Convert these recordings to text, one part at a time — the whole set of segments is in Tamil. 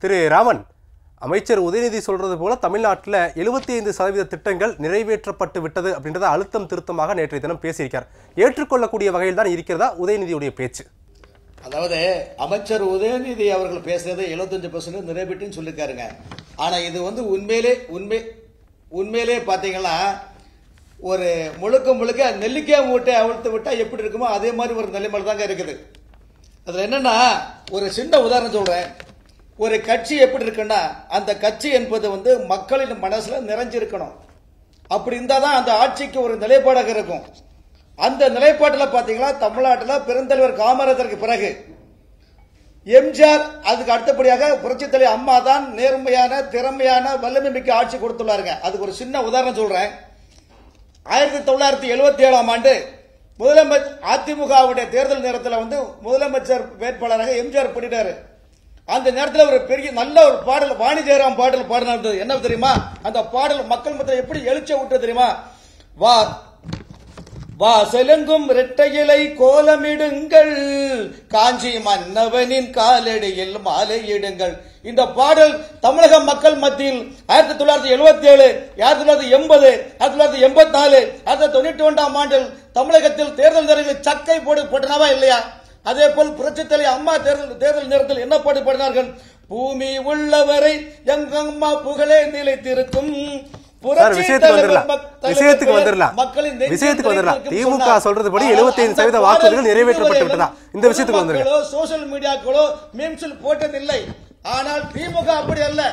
திரு ராமன் அமைச்சர் உதயநிதி சொல்றது போல தமிழ்நாட்டில் எழுபத்தி ஐந்து சதவீத திட்டங்கள் நிறைவேற்றப்பட்டு விட்டது அப்படின்றத அழுத்தம் திருத்தமாக நேற்றைய தினம் பேசியிருக்கார் ஏற்றுக்கொள்ளக்கூடிய வகையில் தான் இருக்கிறதா உதயநிதியுடைய பேச்சு அதாவது அமைச்சர் உதயநிதி அவர்கள் பேசுறது 75% பர்சன்ட் நிறைவேற்றுன்னு சொல்லியிருக்காருங்க ஆனா இது வந்து உண்மையிலே உண்மை உண்மையிலே பாத்தீங்கன்னா ஒரு முழுக்க முழுக்க நெல்லிக்காய் மூட்டை அவிழ்த்து விட்டா எப்படி இருக்குமோ அதே மாதிரி ஒரு நிலைமையில தாங்க இருக்குது அதுல என்னன்னா ஒரு சின்ன உதாரணம் சொல்றேன் ஒரு கட்சி எப்படி இருக்குன்னா அந்த கட்சி என்பது வந்து மக்களின் மனசுல நிறைஞ்சிருக்கணும் அப்படி இருந்தால் தான் அந்த ஆட்சிக்கு ஒரு நிலைப்பாடாக இருக்கும் அந்த நிலைப்பாட்டில் பார்த்தீங்கன்னா தமிழ்நாட்டில் பெருந்தலைவர் காமராஜருக்கு பிறகு எம்ஜிஆர் அதுக்கு அடுத்தபடியாக புரட்சித் தலைவர் அம்மா தான் நேர்மையான திறமையான வல்லமை மிக்க ஆட்சி கொடுத்துள்ளாருங்க அதுக்கு ஒரு சின்ன உதாரணம் சொல்றேன் ஆயிரத்தி தொள்ளாயிரத்தி எழுபத்தி ஏழாம் ஆண்டு முதலமைச்சர் அதிமுகவுடைய தேர்தல் நேரத்தில் வந்து முதலமைச்சர் வேட்பாளராக எம்ஜிஆர் பண்ணிட்டாரு அந்த நேரத்தில் ஒரு பெரிய நல்ல ஒரு பாடல் வாணி ஜெயராம் பாடல் பாடினது என்ன தெரியுமா அந்த பாடல் மக்கள் மத்தியில் எப்படி எழுச்ச விட்டு தெரியுமா வா வாசலெங்கும் இரட்டையிலை கோலமிடுங்கள் காஞ்சி மன்னவனின் காலடியில் மாலையிடுங்கள் இந்த பாடல் தமிழக மக்கள் மத்தியில் ஆயிரத்தி தொள்ளாயிரத்தி எழுபத்தி ஏழு ஆயிரத்தி தொள்ளாயிரத்தி எண்பது ஆயிரத்தி தொள்ளாயிரத்தி எண்பத்தி நாலு ஆயிரத்தி தொண்ணூற்றி ஒன்றாம் ஆண்டில் தமிழகத்தில் தேர்தல் நேரங்களில் சக்கை போடு போட்டனவா இல்லையா அதே போல் புரட்சித் தலைவர் அம்மா தேர்தல் தேர்தல் நேரத்தில் என்ன பாட்டு பாடினார்கள் பூமி உள்ளவரை எங்கம்மா புகழே நிலைத்திருக்கும் சார் விஷயத்துக்கு வந்துடலாம் விஷயத்துக்கு வந்துடலாம் விஷயத்துக்கு வந்துடலாம் திமுக சொல்றதுபடி 75% சதவீத வாக்குறுதிகள் நிறைவேற்றப்பட்டு விட்டதா இந்த விஷயத்துக்கு வந்துருங்க சோசியல் மீடியாக்களோ மீம்ஸில் போட்டதில்லை ஆனால் திமுக அப்படி அல்ல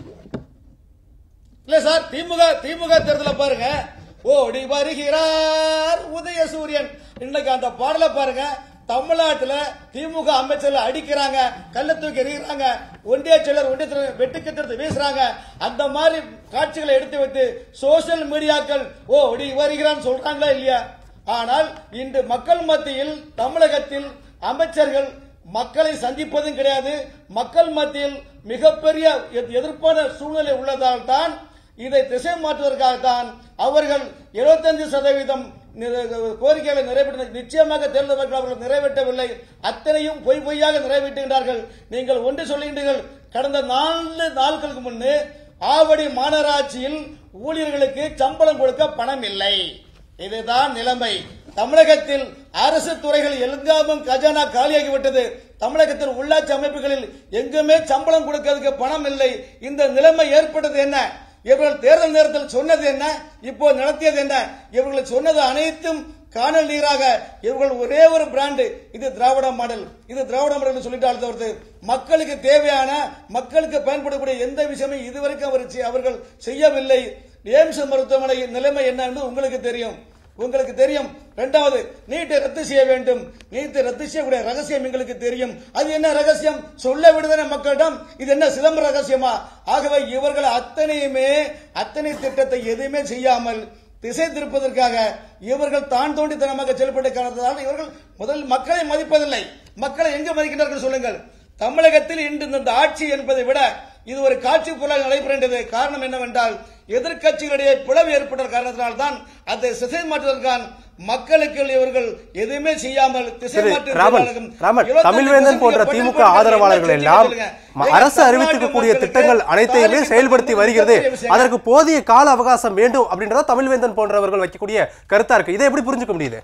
இல்ல சார் திமுக திமுக தேர்தல பாருங்க ஓடி வருகிறார் உதயசூரியன் இன்னைக்கு அந்த பாடலை பாருங்க தமிழ்நாட்டுல திமுக அமைச்சர்கள் அடிக்கிறாங்க கள்ள தூக்கி எறிகிறாங்க ஒன்றிய செயலர் ஒன்றிய வெட்டுக்கத்திரத்தை வீசுறாங்க அந்த மாதிரி காட்சிகளை எடுத்து வைத்து சோசியல் மீடியாக்கள் ஓ ஓடி வருகிறான்னு சொல்றாங்களா இல்லையா ஆனால் இன்று மக்கள் மத்தியில் தமிழகத்தில் அமைச்சர்கள் மக்களை சந்திப்பதும் கிடையாது மக்கள் மத்தியில் மிகப்பெரிய எ- எதிர்ப்பான சூழ்நிலை உள்ளதால் தான் இதை திசை மாற்றுவதற்காகத்தான் அவர்கள் 75% சதவீதம் நிற- கோரிக்கைகளை நிறைவேற்ற நிச்சயமாக தேர்தல் வாக்குகள் அவர்கள் நிறைவேற்றவில்லை அத்தனையும் பொய் பொய்யாக நிறைவேற்றுகின்றார்கள் நீங்கள் ஒன்று சொல்லுகின்றீர்கள் கடந்த நான்கு நாட்களுக்கு முன்னே ஆவடி மாநகராட்சியில் ஊழியர்களுக்கு சம்பளம் கொடுக்க பணம் இல்லை இதுதான் நிலைமை தமிழகத்தில் அரசு துறைகள் எங்காமும் கஜானா காலியாகிவிட்டது தமிழகத்தில் உள்ளாட்சி அமைப்புகளில் எங்குமே சம்பளம் கொடுக்கிறதுக்கு பணம் இல்லை இந்த நிலைமை ஏற்பட்டது என்ன இவர்கள் தேர்தல் நேரத்தில் சொன்னது என்ன இப்போ நடத்தியது என்ன இவர்கள் சொன்னது அனைத்தும் காணல் நீராக இவர்கள் ஒரே ஒரு பிராண்டு இது திராவிட மாடல் இது திராவிட மாடல் சொல்லிட்டு தவிர்த்து மக்களுக்கு தேவையான மக்களுக்கு பயன்படக்கூடிய எந்த விஷயமும் இதுவரைக்கும் அவர் செய்- அவர்கள் செய்யவில்லை எய்ம்ஸ் மருத்துவமனை நிலைமை என்ன என்று உங்களுக்கு தெரியும் உங்களுக்கு தெரியும் இரண்டாவது நீட்டை ரத்து செய்ய வேண்டும் நீட்டை ரத்து செய்யக்கூடிய ரகசியம் எங்களுக்கு தெரியும் அது என்ன ரகசியம் சொல்ல விடுதலை மக்களிடம் இது என்ன சிதம்பர ரகசியமா ஆகவே இவர்கள் அத்தனையுமே அத்தனை திட்டத்தை எதுவுமே செய்யாமல் திசை திருப்பதற்காக இவர்கள் தான் தோண்டித்தனமாக செயல்பட்ட காரணத்தால் இவர்கள் முதல் மக்களை மதிப்பதில்லை மக்களை எங்கு மதிக்கிறார்கள் சொல்லுங்கள் தமிழகத்தில் இன்று இந்த ஆட்சி என்பதை விட இது ஒரு காட்சி பொருளாக நடைபெறுகின்றது காரணம் என்னவென்றால் எதிர்க்கட்சிகளிடையே பிளவு ஏற்பட்ட காரணத்தினால் தான் அதை திசை மாற்றுவதற்கான மக்களுக்கு இவர்கள் எதுவுமே செய்யாமல் திசை திரு மாற்று ராமன் செயலாளர்கள் ராமன் 75% தமிழ்வேந்தன் போன்ற பட்டியல் திமுக போட்டு ஆதரவாளர்கள் என்ன எல்லாம் செஞ்சீங்க? ம- எங்க அரசு தமிழ்நாட்டு அறிவித்திருக்கக்கூடிய மக்களுக்கு திட்டங்கள் அனைத்தையுமே தாலிக்கு செயல்படுத்தி பத்து வருகிறது பெரிய விஷயம். அதற்கு போதிய கால அவகாசம் வேண்டும் அப்படின்றத தமிழ்வேந்தன் போன்றவர்கள் வைக்கக்கூடிய கருத்தா இருக்கு இதை எப்படி புரிஞ்சுக்க முடியுது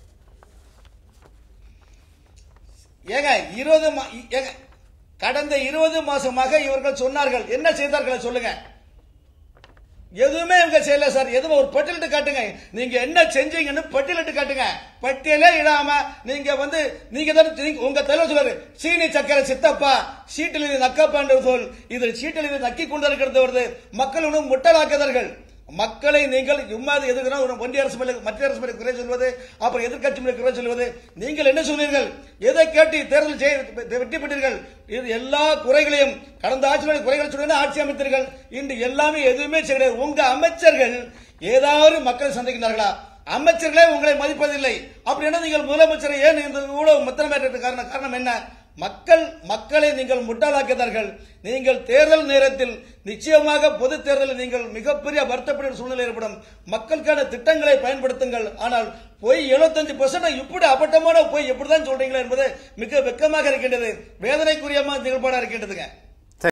ஏங்க இருபது மா- ஏங்க கடந்த இருபது மாசமாக இவர்கள் சொன்னார்கள் என்ன செய்தார்கள் சொல்லுங்க எதுவுமே இவங்க செய்யல சார் எதுவும் ஒரு பட்டியலிட்டு காட்டுங்க நீங்க என்ன செஞ்சீங்கன்னு பட்டியலிட்டு காட்டுங்க பட்டியலே இடாம நீங்க வந்து நீங்க தான் நீங்க- உங்க தலைவர் சொல்றாரு சீனி சக்கரை சித்தப்பா சீட்டில் இது நக்கப்பா என்று சொல் இதில் சீட்டில் இது நக்கி கொண்டு இருக்கிறது வருது மக்கள் இன்னும் முட்டலாக்குதார்கள் மக்களை நீங்கள் இம்மாதிரி எதுக்குன்னா ஒரு ஒன்றிய அரசு மேல மத்திய அரசு மேல குறை சொல்வது அப்புறம் எதிர்க்கட்சி மேல குறை சொல்வது நீங்கள் என்ன சொன்னீர்கள் எதை கேட்டு தேர்தல் செய்ய வெற்றி பெற்றீர்கள் இது எல்லா குறைகளையும் கடந்த ஆட்சியில் குறைகள் சொல்லி ஆட்சி அமைத்தீர்கள் இன்று எல்லாமே எதுவுமே செய்ய உங்க அமைச்சர்கள் ஏதாவது மக்களை சந்திக்கிறார்களா அமைச்சர்களே உங்களை மதிப்பதில்லை அப்படின்னா நீங்கள் முதலமைச்சரை ஏன் இந்த இவ்வளவு முத்திரமேற்ற காரணம் காரணம் என்ன மக்கள் மக்களை நீங்கள் முட்டாளாக்கினார்கள் நீங்கள் தேர்தல் நேரத்தில் நிச்சயமாக பொது தேர்தலில் நீங்கள் மிகப்பெரிய வருத்தப்படும் சூழ்நிலை ஏற்படும் மக்களுக்கான திட்டங்களை பயன்படுத்துங்கள் ஆனால் பொய் 75% பர்சன்ட் இப்படி அப்பட்டமான பொய் எப்படிதான் சொல்றீங்களா என்பது மிக வெக்கமாக இருக்கின்றது வேதனைக்குரியமான நிகழ்பாடா இருக்கின்றதுங்க